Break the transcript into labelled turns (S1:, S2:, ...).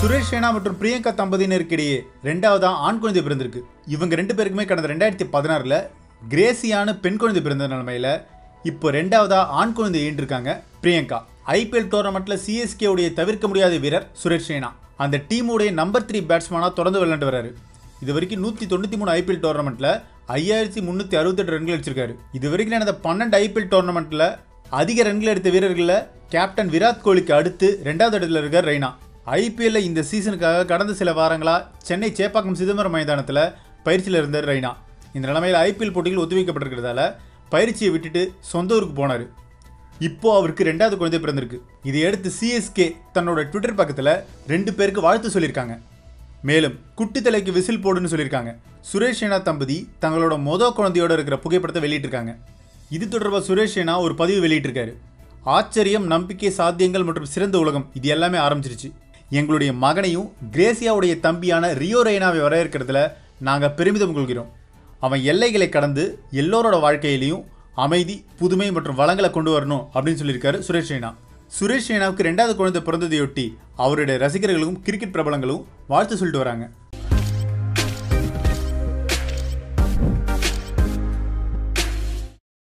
S1: சுரேஷ் ரெய்னா மற்றும் பிரியங்கா தம்பதியினருக்கு இடையே ரெண்டாவதா ஆண் குழந்தை பிறந்திருக்கு இவங்க ரெண்டு பேருக்குமே கடந்த ரெண்டாயிரத்தி பதினாறுல கிரேசியான பெண் குழந்தை பிறந்த நிலைமையில இப்போ ரெண்டாவதா ஆண் குழந்தை ஈன்றிருக்காங்க பிரியங்கா ஐபிஎல் டோர்னமெண்ட்ல சிஎஸ்கே உடைய தவிர்க்க முடியாத வீரர் சுரேஷ் ரெய்னா அந்த டீமுடைய நம்பர் த்ரீ பேட்ஸ்மேனா தொடர்ந்து விளையாண்டு வராரு இது வரைக்கும் நூற்றி தொண்ணூற்றி மூணு ஐபிஎல் டோர்னமெண்ட்டில் ஐயாயிரத்தி முந்நூற்றி அறுபத்தெட்டு ரன்கள் அடிச்சிருக்காரு இது வரைக்கும் நடந்த பன்னெண்டு ஐபிஎல் டோர்னமெண்ட்டில் அதிக ரன்கள் எடுத்த வீரர்களில் கேப்டன் விராட் கோலிக்கு அடுத்து ரெண்டாவது இடத்துல இருக்கார் ரெய்னா ஐபிஎல்ல இந்த சீசனுக்காக கடந்த சில வாரங்களா சென்னை சேப்பாக்கம் சிதம்பரம் மைதானத்தில் பயிற்சியில் இருந்தார் ரெய்னா இந்த நிலைமையில் ஐபிஎல் போட்டிகள் ஒத்திவைக்கப்பட்டிருக்கிறதால பயிற்சியை விட்டுட்டு சொந்த ஊருக்கு போனார் இப்போ அவருக்கு ரெண்டாவது குழந்தை பிறந்திருக்கு இதையடுத்து சிஎஸ்கே தன்னோட ட்விட்டர் பக்கத்தில் ரெண்டு பேருக்கு வாழ்த்து சொல்லியிருக்காங்க மேலும் குட்டி தலைக்கு விசில் போடுன்னு சொல்லியிருக்காங்க சுரேஷ் ரெய்னா தம்பதி தங்களோட மொதல் குழந்தையோட இருக்கிற புகைப்படத்தை வெளியிட்டிருக்காங்க இது தொடர்பாக சுரேஷ் ரெய்னா ஒரு பதிவு வெளியிட்டிருக்காரு ஆச்சரியம் நம்பிக்கை சாத்தியங்கள் மற்றும் சிறந்த உலகம் இது எல்லாமே ஆரம்பிச்சிருச்சு எங்களுடைய மகனையும் கிரேசியாவுடைய தம்பியான ரியோ ரெய்னாவை வரவேற்கிறதுல நாங்கள் பெருமிதம் கொள்கிறோம் அவன் எல்லைகளை கடந்து எல்லோரோட வாழ்க்கையிலையும் அமைதி புதுமை மற்றும் வளங்களை கொண்டு வரணும் அப்படின்னு சொல்லியிருக்காரு சுரேஷ் ரெய்னா சுரேஷ் ரெய்னாவுக்கு ரெண்டாவது குழந்தை பிறந்ததையொட்டி அவருடைய ரசிகர்களும் கிரிக்கெட் பிரபலங்களும் வாழ்த்து சொல்லிட்டு வராங்க